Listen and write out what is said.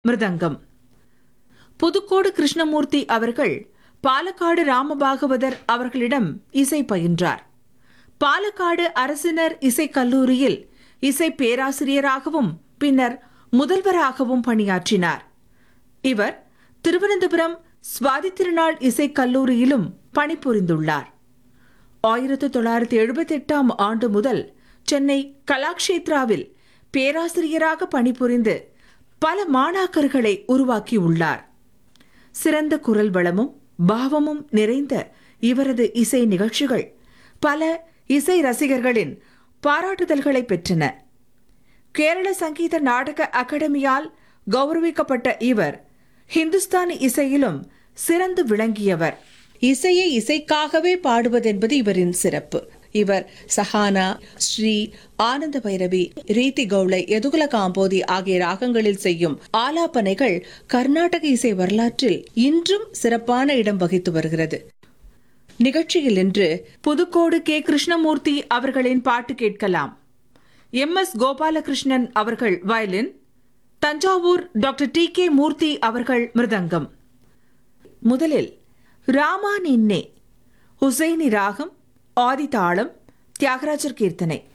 மிருதங்கம் புதுக்கோடு கிருஷ்ணமூர்த்தி அவர்கள் பாலக்காடு ராமபாகவதர் அவர்களிடம் இசை பயின்றார் பாலக்காடு அரசினர் இசைக் கல்லூரியில் இசை பேராசிரியராகவும் பின்னர் முதல்வராகவும் பணியாற்றினார் இவர் திருவனந்தபுரம் சுவாதி திருநாள் இசைக் கல்லூரியிலும் பணிபுரிந்துள்ளார் ஆயிரத்து தொள்ளாயிரத்தி எழுபத்தி எட்டாம் ஆண்டு முதல் சென்னை கலாக்ஷேத்ராவில் பேராசிரியராக பணிபுரிந்து பல மாணாக்கர்களை உருவாக்கியுள்ளார் சிறந்த குரல் வளமும் பாவமும் நிறைந்த இவரது இசை நிகழ்ச்சிகள் பல இசை ரசிகர்களின் பாராட்டுதல்களை பெற்றன கேரள சங்கீத நாடக அகாடமியால் கௌரவிக்கப்பட்ட இவர் ஹிந்துஸ்தானி இசையிலும் சிறந்து விளங்கியவர் இசையை இசைக்காகவே பாடுவதென்பது இவரின் சிறப்பு இவர் சஹானா ஸ்ரீ ஆனந்த பைரவி ரீதி கௌளை எதுகுல காம்போதி ஆகிய ராகங்களில் செய்யும் ஆலாபனைகள் கர்நாடக இசை வரலாற்றில் இன்றும் சிறப்பான இடம் வகித்து வருகிறது நிகழ்ச்சியில் இன்று புதுக்கோடு கே கிருஷ்ணமூர்த்தி அவர்களின் பாட்டு கேட்கலாம் எம் எஸ் கோபாலகிருஷ்ணன் அவர்கள் violin Thanjavur doctor T K Murthy அவர்கள் மிருதங்கம் முதலில் ராமா நின்னே ஹுசைனி ராகம் ஆதி தாளம் தியாகராஜர் கீர்த்தனை